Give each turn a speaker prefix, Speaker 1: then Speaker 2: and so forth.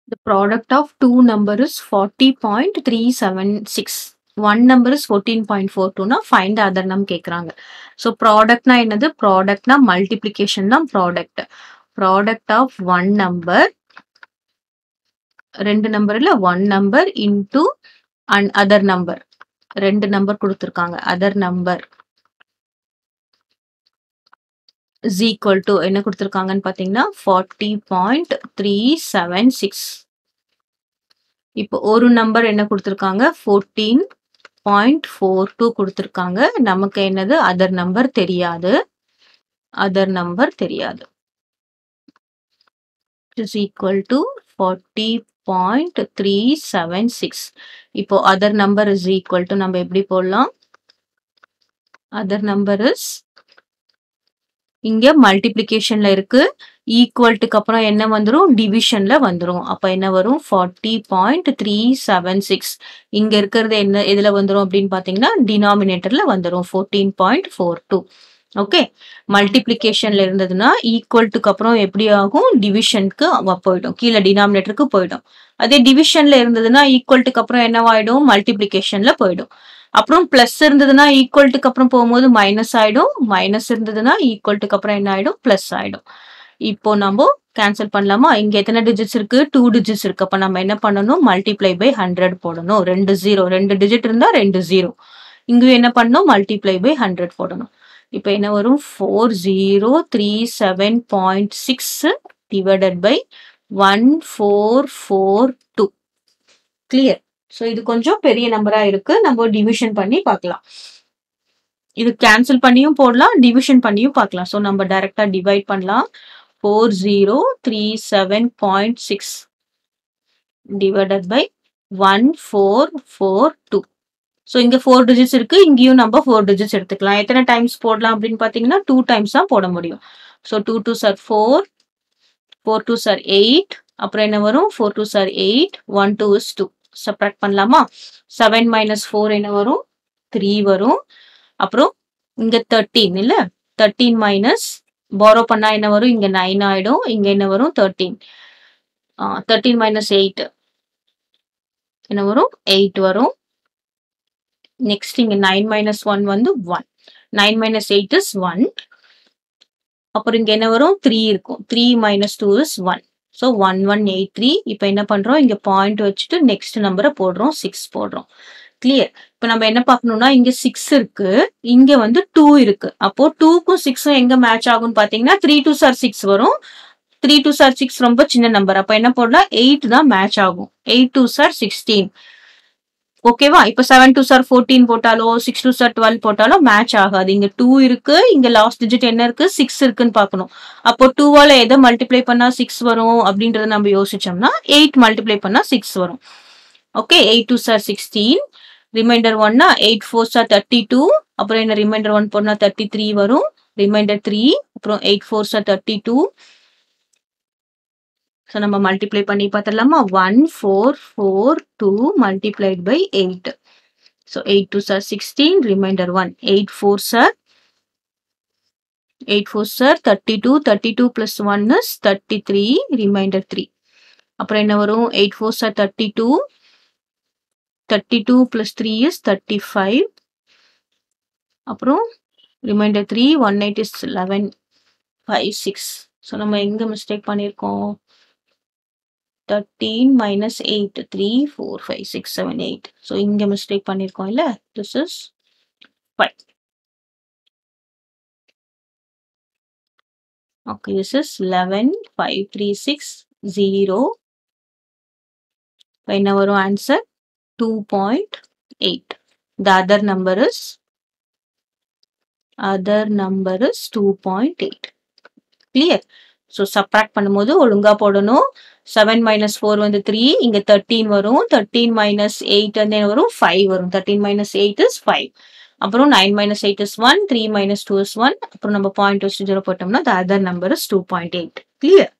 Speaker 1: The product of two number is 40.376. One number is 14.42 னா find the other num கேக்குறாங்க. So productனா என்னது? productனா multiplication தான் product. Product of one number ரெண்டு நம்பர்ல one number into and other number ரெண்டு number கொடுத்துருக்காங்க other number is equal to என்ன கொடுத்துருக்காங்கன்னு பார்த்தீங்கன்னா forty point three seven six இப்போ ஒரு நம்பர் என்ன கொடுத்துருக்காங்க ஃபோர்டீன் பாயிண்ட் ஃபோர் டூ கொடுத்துருக்காங்க நமக்கு என்னது அதர் நம்பர் தெரியாது அதர் நம்பர் தெரியாது is equal to forty point three seven six இப்போ other number is equal to நம்ம எப்படி போடலாம் அதர் நம்பர் இஸ் இங்க மல்டிப்ளிகேஷன்ல இருக்கு ஈக்குவல்ட்டுக்கு அப்புறம் என்ன வந்துரும் டிவிஷன்ல வந்துரும் அப்ப என்ன வரும் forty point three seven six இங்க இருக்கிறது என்ன எதுல வந்துரும் அப்படின்னு பாத்தீங்கன்னா டினாமினேட்டர்ல வந்துரும் fourteen point four two okay மல்டிப்ளிகேஷன்ல இருந்ததுன்னா ஈக்குவல்ட்டுக்கு அப்புறம் எப்படி ஆகும் டிவிஷனுக்கு போயிடும் கீழே டினாமினேட்டருக்கு போயிடும் அதே டிவிஷன்ல இருந்ததுன்னா ஈக்குவல்ட்டுக்கு அப்புறம் என்னவாயிடும் மல்டிப்ளிகேஷன்ல போயிடும் அப்புறம் பிளஸ் இருந்ததுன்னா ஈக்குவல்ட்டுக்கு அப்புறம் போகும்போது மைனஸ் ஆயிடும் மைனஸ் இருந்ததுன்னா ஈக்குவல்ட்டுக்கு அப்புறம் என்ன ஆயிடும் பிளஸ் ஆயிடும் இப்போ நம்ம கேன்சல் பண்ணலாமா இங்க எத்தனை டிஜிட்ஸ் இருக்கு டூ டிஜிட்ஸ் இருக்கு அப்ப நம்ம என்ன பண்ணணும் மல்டிப்ளை பை ஹண்ட்ரட் போடணும் ரெண்டு ஜீரோ ரெண்டு டிஜிட் இருந்தா ரெண்டு ஜீரோ இங்கேயும் என்ன பண்ணணும் மல்டிப்ளை பை ஹண்ட்ரட் போடணும் இப்போ என்ன வரும் four zero three seven point six divided by one four four two clear so இது கொஞ்சம் பெரிய நம்பரா இருக்கு நம்ம டிவிஷன் பண்ணி பார்க்கலாம் இது கேன்சல் பண்ணியும் போடலாம் டிவிஷன் பண்ணியும் பார்க்கலாம் ஸோ நம்ம டைரக்டா டிவைட் பண்ணலாம் four zero three seven point six divided by one four four two so இங்க ஃபோர் டிஜிட்ஸ் இருக்கு இங்கேயும் நம்ம ஃபோர் டிஜிட்ஸ் எடுத்துக்கலாம் எத்தனை டைம்ஸ் போடலாம் அப்படின்னு பார்த்தீங்கன்னா டூ டைம்ஸ் தான் போட முடியும் so two two are four four two are eight அப்புறம் என்ன வரும் four two are eight one two is two subtract பண்ணலாமா செவன் மைனஸ் ஃபோர் என்ன வரும் த்ரீ வரும் அப்புறம் இங்க தேர்ட்டீன் இல்ல தேர்ட்டீன் மைனஸ் பாரோ பண்ணா என்ன வரும் இங்க நைன் ஆயிடும் இங்க என்ன வரும் தேர்ட்டீன் தேர்ட்டீன் மைனஸ் எயிட் என்ன வரும் எயிட் வரும் நெக்ஸ்ட் இங்க நைன் மைனஸ் ஒன் வந்து one nine minus eight is one அப்புறம் இங்க என்ன வரும் த்ரீ இருக்கும் three minus two is one so one one eight three இப்போ என்ன பண்றோம் இங்க பாயிண்ட் வச்சுட்டு நெக்ஸ்ட் நம்பரை போடுறோம் சிக்ஸ் போடுறோம் கிளியர் இப்போ நம்ம என்ன பார்க்கணும்னா இங்க சிக்ஸ் இருக்கு இங்க வந்து டூ இருக்கு அப்போ டூக்கும் சிக்ஸும் எங்க மேட்ச் ஆகும்னு பாத்தீங்கன்னா த்ரீ டூ சார் சிக்ஸ் வரும் த்ரீ டூ சார் சிக்ஸ் ரொம்ப சின்ன நம்பர் அப்ப என்ன போடலாம் எயிட் தான் மேட்ச் ஆகும் எயிட் டூ சார் சிக்ஸ்டீன் ஓகேவா இப்ப செவன் டூ சார் ஃபோர்டீன் போட்டாலோ சிக்ஸ் டூ சார் டுவெல் போட்டாலோ மேட்ச் ஆகாது இங்க டூ இருக்கு இங்க லாஸ்ட் டிஜிட் என்ன இருக்கு சிக்ஸ் இருக்குன்னு பார்க்கணும் அப்போ டூவால எதை மல்டிப்ளை பண்ணா சிக்ஸ் வரும் அப்படின்றத நம்ம யோசிச்சோம்னா எயிட் மல்டிப்ளை பண்ணா சிக்ஸ் வரும் okay eight two are sixteen reminder ஒன்னா eight four are thirty two அப்புறம் என்ன ரிமைண்டர் ஒன் போனா தேர்ட்டி த்ரீ வரும் ரிமைண்டர் த்ரீ அப்புறம் eight four are thirty two so நம்ம மல்டிப்ளை பண்ணி பார்த்துடலாமா one four four two multiplied by eight so eight two are sixteen reminder one eight four are eight four are thirty two thirty two plus one is thirty three reminder three அப்புறம் என்ன வரும் eight four are thirty two thirty two plus three is thirty five அப்புறம் reminder three one eight is eleven five six so நம்ம எங்கே mistake பண்ணியிருக்கோம் thirteen minus eight three four five six seven eight so இங்கே mistake பண்ணியிருக்கோம் இல்லை this is five okay this is eleven five three six zero என்ன வரும் answer two point eight the other number is other number is two point eight clear so subtract பண்ணும்போது ஒழுங்கா போடணும் seven minus four வந்து three இங்க thirteen வரும் thirteen minus eight வந்து வரும் ஃபைவ் வரும் thirteen minus eight is five அப்புறம் nine minus eight is one three minus two is one அப்புறம் நம்ம பாயிண்ட் வச்சு ஜீரோ போட்டோம்னா the other number is two point eight clear